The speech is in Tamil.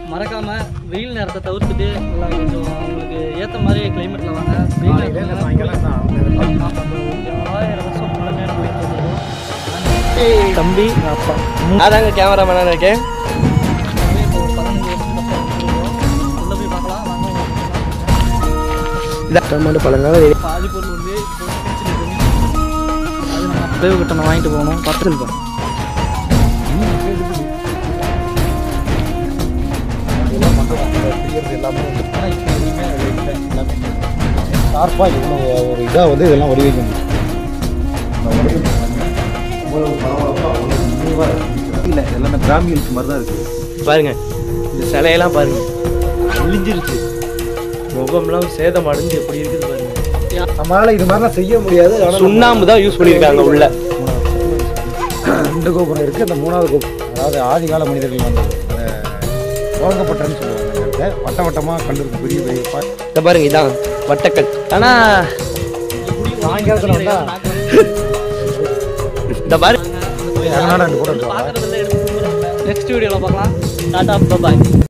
மறக்காம வெயில் நேரத்தை தவிர்த்துட்டு நல்லா கொஞ்சம் உங்களுக்கு ஏற்ற மாதிரி கிளைமேட்டில் வாங்க வெயில் நாளையில இந்த நேரத்துல சாயங்காலம் தான் ஆமா, ஒரு ஆயிரம் வருஷம் பழமையான கோயில் சொல்லுவோம் தம்பி அப்பா அதாங்க கேமராமேனாக இருக்கேன் மூணு இப்போ ஒரு பதினஞ்சு வருஷத்துக்கு அப்புறம் வந்துருக்கோம் உள்ள போய் பார்க்கலாம் வாங்க இதான் பழங்கால பாதி பொருள் வந்து இப்போ கிச்சன் இருக்கு அது நம்ம அப்படியே கிட்ட நான் வாங்கிட்டு போகணும் பத்து ரூபாய் இதெல்லாம் பண்ணுவாங்க செய்யறது எல்லாமே வந்து ஆனால் இப்போ எதுவுமே இல்லை எல்லாமே ஷார்ப்பாக இவ்வளோ ஒரு இதாக வந்து இதெல்லாம் வடிவமைக்க முடியும் இல்லை எல்லாமே பிராமியல்ஸ் மாதிரி தான் இருக்குது பாருங்க இந்த சிலையெல்லாம் பாருங்க அழிஞ்சிருச்சு முகம்லாம் சேதம் அடைஞ்சு எப்படி இருக்குது பாருங்க நம்மளால இது மாதிரிலாம் செய்ய முடியாது ஆனா சுண்ணாம்பு தான் யூஸ் பண்ணியிருக்காங்க உள்ள ரெண்டு கோபுரம் இருக்குது அந்த மூணாவது கோபுரம் அதாவது ஆதிகால மனிதர்கள் வந்தது அந்த துவங்கப்பட்டன்னு சொல்லுவாங்க அந்த இடத்த வட்ட வட்டமாக கல் இருக்கும் பெரிய பெரிய பா- இந்த பாருங்க இதான் வட்டக்கல் ஆனா சாயங்காலத்தில் வந்தால் இந்த பாரு இரநூறு கூட இருக்கும் பார்க்குறதுல எடுத்து நெக்ஸ்ட் வீடியோவில் பார்க்கலாம் டாடா பாய்